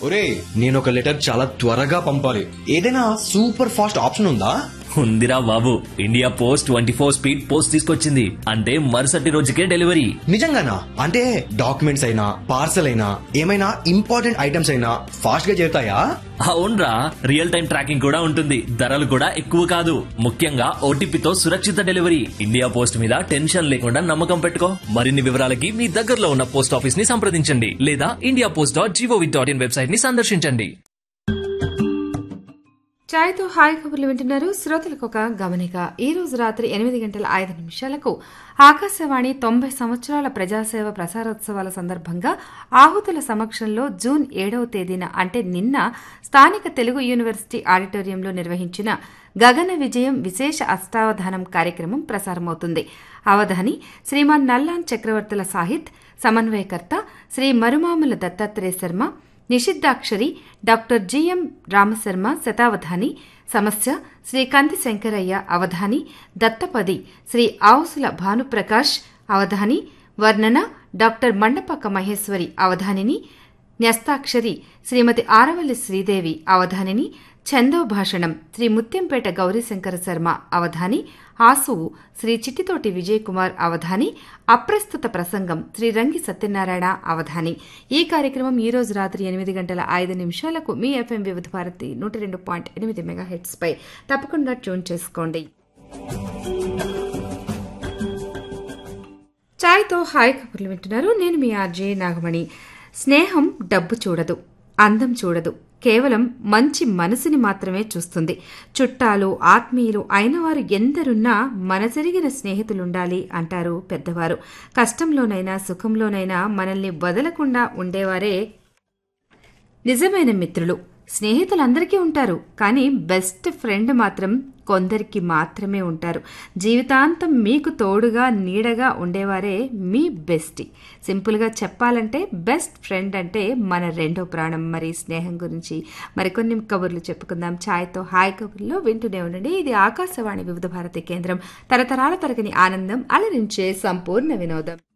ఒరే నేను ఒక లెటర్ చాలా త్వరగా పంపాలి ఏదైనా సూపర్ ఫాస్ట్ ఆప్షన్ ఉందా ఉందిరా బాబు India post twenty four speed post తీసుకొచ్చింది అంటే మరుసటి రోజుకే డెలివరీ నిజంగానా అంటే డాక్యుమెంట్స్ అయినా పార్సల్ అయినా ఏమైనా ఇంపార్టెంట్ ఐటమ్స్ అయినా ఫాస్ట్ గా చేరుతాయా అవునరా రియల్ టైం ట్రాకింగ్ కూడా ఉంటుంది ధరలు కూడా ఎక్కువ కాదు ముఖ్యంగా ఓటీపీతో సురక్షిత డెలివరీ ఇండియా పోస్ట్ మీద టెన్షన్ లేకుండా నమ్మకం పెట్టుకో మరిన్ని వివరాలకి మీ దగ్గరలో ఉన్న పోస్ట్ ఆఫీస్ ని సంప్రదించండి లేదా India post dot GOV dot in website ని సందర్శించండి ఛాయ్తో హాయ్ కబుర్లు వింటున్నారు శ్రోతలకు ఒక గమనిక ఈ రోజు రాత్రి ఎనిమిది గంటల ఐదు నిమిషాలకు ఆకాశవాణి తొంభై సంవత్సరాల ప్రజాసేవ ప్రసారోత్సవాల సందర్భంగా ఆహుతుల సమక్షంలో జూన్ ఏడవ తేదీన అంటే నిన్న స్థానిక తెలుగు యూనివర్సిటీ ఆడిటోరియంలో నిర్వహించిన గగన విజయం విశేష అష్టావధానం కార్యక్రమం ప్రసారమవుతుంది అవధాని శ్రీమాన్ నల్లాన్ చక్రవర్తుల సాహిత్ సమన్వయకర్త శ్రీ మరుమాముల దత్తాత్రేయ శర్మ నిషిద్ధాక్షరి డాక్టర్ జిఎం రామశర్మ శతావధాని సమస్య శ్రీ కంది శంకరయ్య అవధాని దత్తపది శ్రీ ఆవుసుల భానుప్రకాష్ అవధాని వర్ణన డాక్టర్ మండపక్క మహేశ్వరి అవధానిని న్యస్తాక్షరి శ్రీమతి ఆరవల్లి శ్రీదేవి అవధానిని ఛందో భాషణం శ్రీ ముత్యంపేట గౌరీశంకర శర్మ అవధాని ఆసువు శ్రీ చిట్టితోటి విజయ్ కుమార్ అవధాని అప్రస్తుత ప్రసంగం శ్రీ రంగి సత్యనారాయణ అవధాని ఈ కార్యక్రమం ఈ రోజు రాత్రి ఎనిమిది గంటల ఐదు నిమిషాలకు మీ ఎఫ్ఎం వివిధ భారతి నూట రెండు పాయింట్ ఎనిమిది మెగా హెడ్స్ పై తప్పకుండా ట్యూన్ చేసుకోండి ఛాయ్తో హాయ్ కబుర్లు వింటున్నారు నేను మీ ఆర్జే నాగమణి స్నేహం డబ్బు చూడదు అందం చూడదు కేవలం మంచి మనసుని మాత్రమే చూస్తుంది చుట్టాలు ఆత్మీయులు అయినవారు ఎందరున్నా మనసెరిగిన స్నేహితులుండాలి అంటారు పెద్దవారు కష్టంలోనైనా సుఖంలోనైనా మనల్ని వదలకుండా ఉండేవారే నిజమైన మిత్రులు స్నేహితులందరికీ ఉంటారు కానీ బెస్ట్ ఫ్రెండ్ మాత్రం కొందరికి మాత్రమే ఉంటారు జీవితాంతం మీకు తోడుగా నీడగా ఉండేవారే మీ బెస్టీ సింపుల్గా చెప్పాలంటే బెస్ట్ ఫ్రెండ్ అంటే మన రెండో ప్రాణం మరి స్నేహం గురించి మరికొన్ని కబుర్లు చెప్పుకుందాం ఛాయ్తో హాయ్ కబుర్లో వింటూనే ఉండండి ఇది ఆకాశవాణి వివిధ భారతి కేంద్రం తరతరాల తరగని ఆనందం అలరించే సంపూర్ణ వినోదం